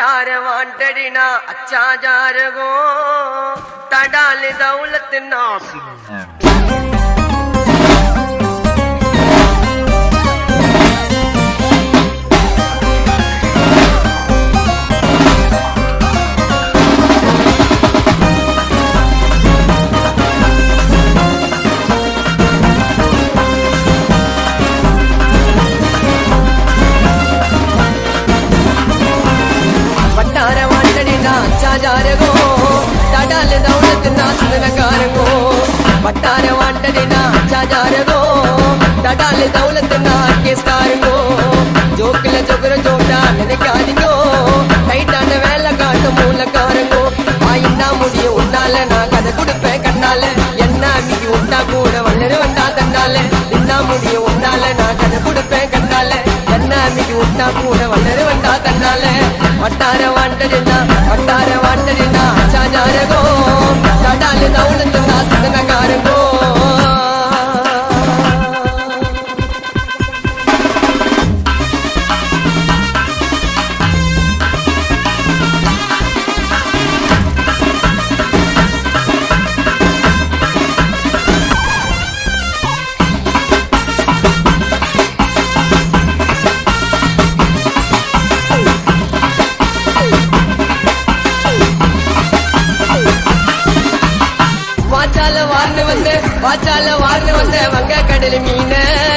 வட்டார வாண்டடினா அச்சா ஜாரகோ தடாலு தௌலத்து நாசு வட்டார வாண்டடினா அச்சா ஜாரகோ தடாலு தௌலத்து நாசு நகாரகோ வட்டார வாண்டடினா அச்சா ஜாரகோ தடாலு தௌலத்து நா கேஸ்காரங்கோ ஜோக்கில ஜோக்குற ஜோட்டா நினைக்காதீங்கோ டைட்டான வேலை காட்டும் மூலக்காரங்கோ ஆயிண்டா முடியும் உன்னால நான் கதை கொடுப்பேன் கண்ணால என்ன மிகி உண்டா கூட வளரு வந்தா தன்னால என்ன முடியும் உன்னால நான் கதை கொடுப்பேன் கண்ணால என்ன மிகி உண்டா கூட வளரு வந்தா தன்னால வட்டார வாண்டடினா வட்டார வாண்டடினா சாஜாரகோ தடாலு தௌலத்து நான் சிதனகாரங்கோ வாச்சால வார்னு வந்து வாச்சால வார்னு வந்து வங்க கடல் மீன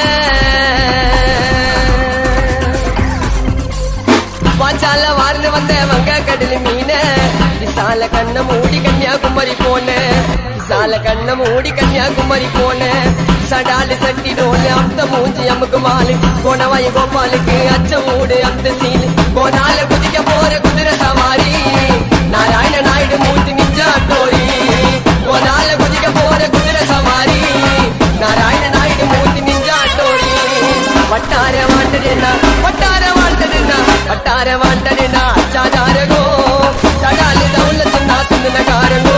வாச்சால வார்னு வந்த வங்க கடல் மீன விசால கண்ண மூடி கன்னியாகுமரி போன விசால கண்ண மூடி கன்னியாகுமரி போன சடாலு சட்டி டோலு அந்த மூஞ்சி அமுக்கு மாலு கோணவாய கோபாலுக்கு அச்ச ஊடு அந்த சீலு கோனால குதிக்க போற குதிரை சவாரி நாராயண நாயுடு மூஞ்சி நிஞ்சா டோரி கோனால குதிக்க போற குதிரை சவாரி நாராயண நாயுடு மூஞ்சி நிஞ்சா டோரி வட்டார வாண்டடினா வட்டார வாண்டடினா வட்டார வாண்டடினா அச்சாதாரகோ தடாலு தௌலத்து நாசு நகாரங்கோ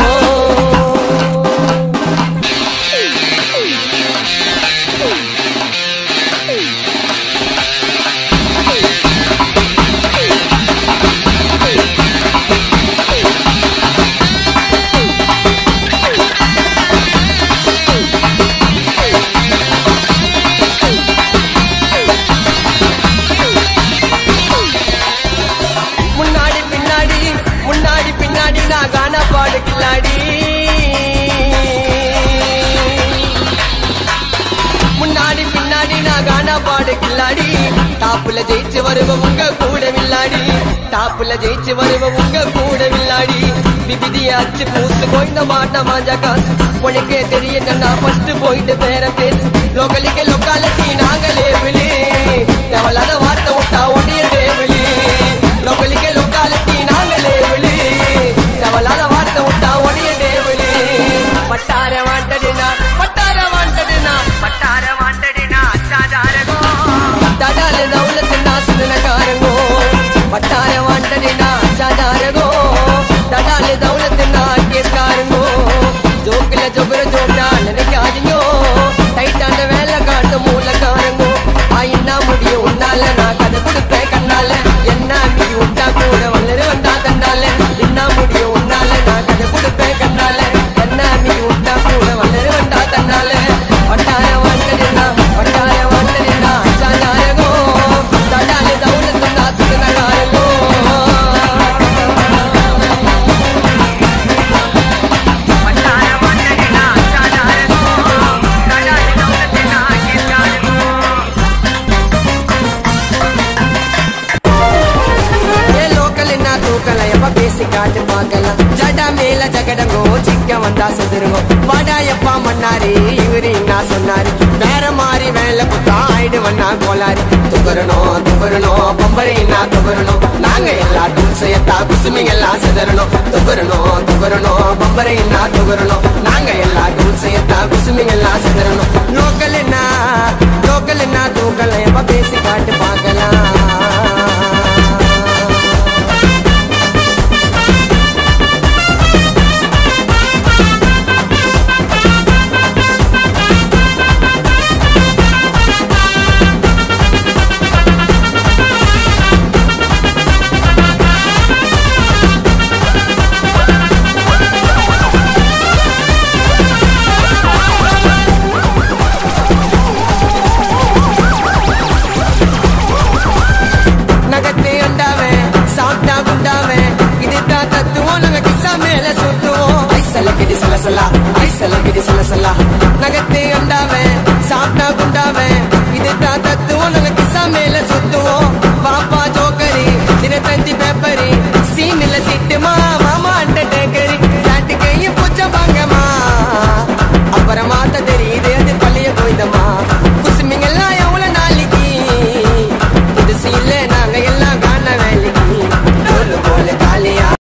முன்னாடி பின்னாடி முன்னாடி பின்னாடி நான் கானா பாடு கில்லாடி முன்னாடி பின்னாடி நான் கானா பாடு கில்லாடி டாப்புல ஜெயிச்சு வருவோம் உங்க கூட வில்லாடி டாப்புல ஜெயிச்சு வருவோம் உங்க கூட வில்லாடி விபிதியாச்சு பூசு கோய்ந்த மாட்ட மாஞ்சா காசு உனக்கே தெரியும் நான் ஃபர்ஸ்ட் போயிட்டு பேர பேசு லோக்கலிக்கு லொக்காலிட்டி நாங்களே விழி தேவலாத வார்த்தை விட்டா ஒடிய தேவிழி லோக்கலிக்கு லொக்காலிட்டி நாங்களே விழி தேவலாத வார்த்தை விட்டா ஒடிய தேவிழி பட்டார வாண்டடினா பட்டார வாண்டடினா பட்டார வாண்டடினா அச்சாதாரகோ தடால தௌலத்து நாசு நகாரங்கோ பட்டார வாண்டடினா அச்சாதாரகோ தடால தௌலத்து நா கேஸ்காரங்கோ ஜோக்கில ஜோகுர ஜோட்டா நினைக்காதீங்கோ டைட்டான வேலை காட்டு மூலக்காரங்கோ ஆயின்னா முடியும் உன்னால நான் கதை கொடுப்பேன் கண்ணால என்ன நீ விட்டா கூட வளரு வந்தா தன்னால என்ன முடியும் உன்னால நான் கதை கொடுப்பேன் கண்ணால என்ன நீ விட்டா கூட வளரு வந்தா தன்னால வட்டார வாண்டடினா வட்டார வாண்டடினா அச்சாதாரகோ தடால தௌலத்து நாசு நகாரங்கோ ஏ லோக்கல் என்ன தூக்கல எப்ப பேசி காட்டு பார்க்கலாம் ஜடா மேல ஜகடங்கோ சிக்க வந்தா செதுருவோம் வாடா எப்பா மன்னாரி இவரு என்ன சொன்னாரு வேற மாதிரி வேலை குத்தா ஆயிடுவண்ணா கோளாறு துகரணும் துகரணும் பம்பரை என்ன துகரணும் நாங்க எல்லா டூல்ஸையத்தா குசுமிங்க எல்லாம் செதறணும் துகரணும் துகரணும் பம்பரை என்ன துகரணும் நாங்க எல்லா டூல்ஸையத்தா குசுமிங்க எல்லாம் செதறணும் லோக்கல் என்ன லோக்கல் என்ன தூக்கல எப்ப பேசி காட்டு பார்க்கலாம் ஐசலங்கிடி சலசலா ஐசலங்கிடி சலசலா நகத்தை அண்டாவன்